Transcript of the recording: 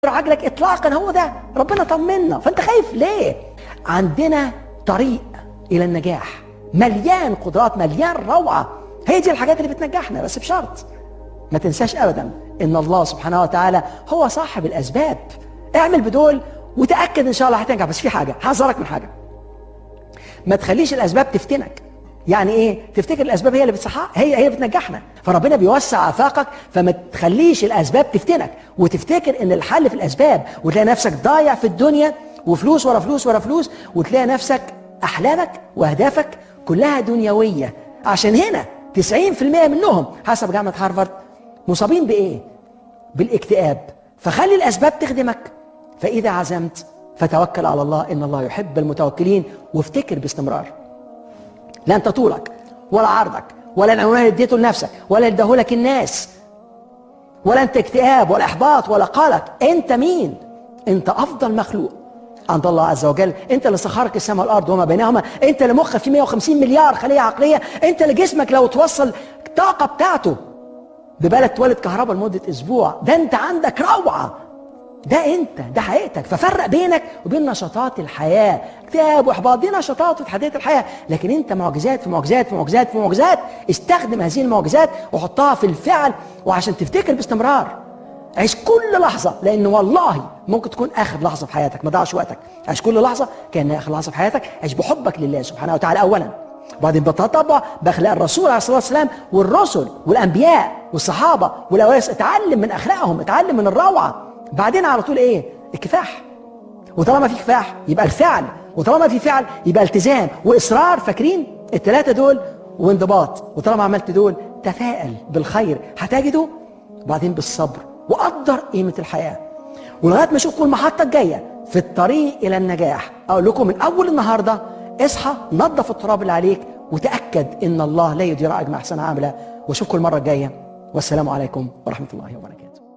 عجلك اطلاقا هو ده ربنا طمنا فانت خايف ليه عندنا طريق الى النجاح مليان قدرات مليان روعه هي دي الحاجات اللي بتنجحنا بس بشرط ما تنساش ابدا ان الله سبحانه وتعالى هو صاحب الاسباب اعمل بدول وتاكد ان شاء الله هتنجح بس في حاجه هحذرك من حاجه ما تخليش الاسباب تفتنك يعني ايه تفتكر الاسباب هي اللي بتصحى هي هي اللي بتنجحنا فربنا بيوسع افاقك فما تخليش الاسباب تفتنك وتفتكر ان الحل في الاسباب وتلاقي نفسك ضايع في الدنيا وفلوس ورا فلوس ورا فلوس وتلاقي نفسك احلامك واهدافك كلها دنيويه عشان هنا 90% منهم حسب جامعه هارفارد مصابين بايه بالاكتئاب فخلي الاسباب تخدمك فاذا عزمت فتوكل على الله ان الله يحب المتوكلين وافتكر باستمرار لا انت طولك ولا عرضك ولا العنوان اللي اديته لنفسك ولا اداهولك الناس ولا انت اكتئاب ولا احباط ولا قلق انت مين انت افضل مخلوق عند الله عز وجل انت اللي سخرك السماء والارض وما بينهما انت اللي مخك فيه 150 مليار خليه عقليه انت اللي جسمك لو توصل الطاقه بتاعته ببلد تولد كهرباء لمده اسبوع ده انت عندك روعه ده انت ده حقيقتك ففرق بينك وبين نشاطات الحياه اكتئاب واحباط دي نشاطات وتحديات الحياه لكن انت معجزات في معجزات في معجزات في معجزات استخدم هذه المعجزات وحطها في الفعل وعشان تفتكر باستمرار عيش كل لحظه لان والله ممكن تكون اخر لحظه في حياتك ما ضيعش وقتك عيش كل لحظه كانها اخر لحظه في حياتك عيش بحبك لله سبحانه وتعالى اولا وبعدين بتطبع باخلاق الرسول عليه الصلاه والسلام والرسل والانبياء والصحابه والاوائل اتعلم من اخلاقهم اتعلم من الروعه بعدين على طول ايه الكفاح وطالما في كفاح يبقى الفعل وطالما في فعل يبقى التزام واصرار فاكرين الثلاثه دول وانضباط وطالما عملت دول تفائل بالخير هتجده وبعدين بالصبر وقدر قيمه الحياه ولغايه ما اشوفكم المحطه الجايه في الطريق الى النجاح اقول لكم من اول النهارده اصحى نظف التراب اللي عليك وتاكد ان الله لا يضيع اجر احسن عامله واشوفكم المره الجايه والسلام عليكم ورحمه الله وبركاته